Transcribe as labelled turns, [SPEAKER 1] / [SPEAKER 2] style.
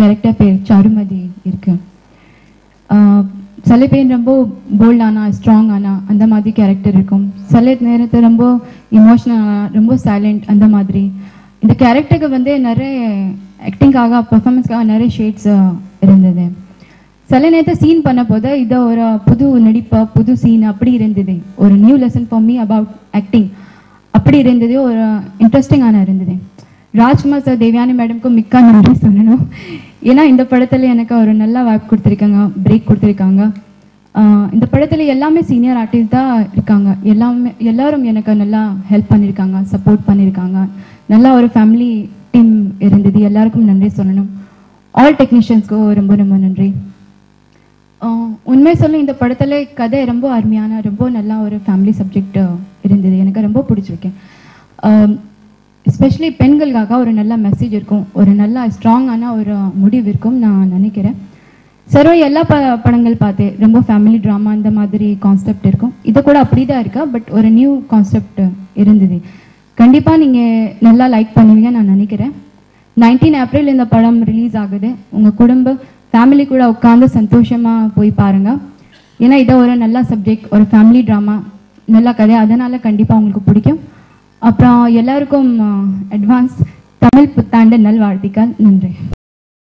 [SPEAKER 1] character பேர் சாருமதி இருக்கு ஆஹ் சில பேர் ரொம்ப போல்டானா ஸ்ட்ராங் ஆனா அந்த மாதிரி கேரக்டர் இருக்கும் சில நேரத்தில் ரொம்ப இமோஷனல் ஆனா ரொம்ப சைலண்ட் அந்த மாதிரி இந்த கேரக்டருக்கு வந்து நிறைய ஆக்டிங்காக பர்ஃபார்மன்ஸ்க்காக நிறைய ஷேட்ஸ் இருந்தது சில நேரத்தை சீன் பண்ண போது இது ஒரு புது நடிப்பா புது சீன் அப்படி இருந்தது ஒரு new lesson for me about acting அப்படி இருந்தது ஒரு இன்ட்ரெஸ்டிங்கான இருந்தது ராஜ்குமார் சார் தேவயானி மேடம்க்கு மிக்க நன்றி சொல்லணும் ஏன்னா இந்த படத்துல எனக்கு ஒரு நல்ல வாய்ப்பு கொடுத்துருக்காங்க பிரேக் கொடுத்துருக்காங்க ஆஹ் இந்த படத்துல எல்லாமே சீனியர் ஆர்டிஸ்ட் தான் இருக்காங்க எல்லாமே எல்லாரும் எனக்கு நல்லா ஹெல்ப் பண்ணியிருக்காங்க சப்போர்ட் பண்ணியிருக்காங்க நல்லா ஒரு ஃபேமிலி டீம் இருந்தது எல்லாருக்கும் நன்றி சொல்லணும் ஆல் டெக்னீஷியன்ஸ்க்கும் ரொம்ப ரொம்ப நன்றி ஆஹ் உண்மை சொல்ல இந்த படத்துல கதை ரொம்ப அருமையான ரொம்ப நல்லா ஒரு ஃபேமிலி சப்ஜெக்ட் இருந்தது எனக்கு ரொம்ப பிடிச்சிருக்கேன் எஸ்பெஷலி பெண்களுக்காக ஒரு நல்ல மெசேஜ் இருக்கும் ஒரு நல்ல ஸ்ட்ராங்கான ஒரு முடிவு இருக்கும் நான் நினைக்கிறேன் சரோ எல்லா ப படங்கள் பார்த்தேன் ரொம்ப ஃபேமிலி ட்ராமா அந்த மாதிரி கான்செப்ட் இருக்கும் இது கூட அப்படி தான் இருக்கா பட் ஒரு நியூ கான்செப்ட் இருந்தது கண்டிப்பாக நீங்கள் நல்லா லைக் பண்ணுவீங்க நான் நினைக்கிறேன் நைன்டீன் ஏப்ரல் இந்த படம் ரிலீஸ் ஆகுது உங்கள் குடும்ப ஃபேமிலி கூட உட்காந்து சந்தோஷமாக போய் பாருங்கள் ஏன்னா இதை ஒரு நல்ல சப்ஜெக்ட் ஒரு ஃபேமிலி ட்ராமா நல்ல கதை அதனால கண்டிப்பாக உங்களுக்கு பிடிக்கும் அப்புறம் எல்லாருக்கும் அட்வான்ஸ் தமிழ் புத்தாண்டு நல்வாழ்த்துக்கள் நன்றி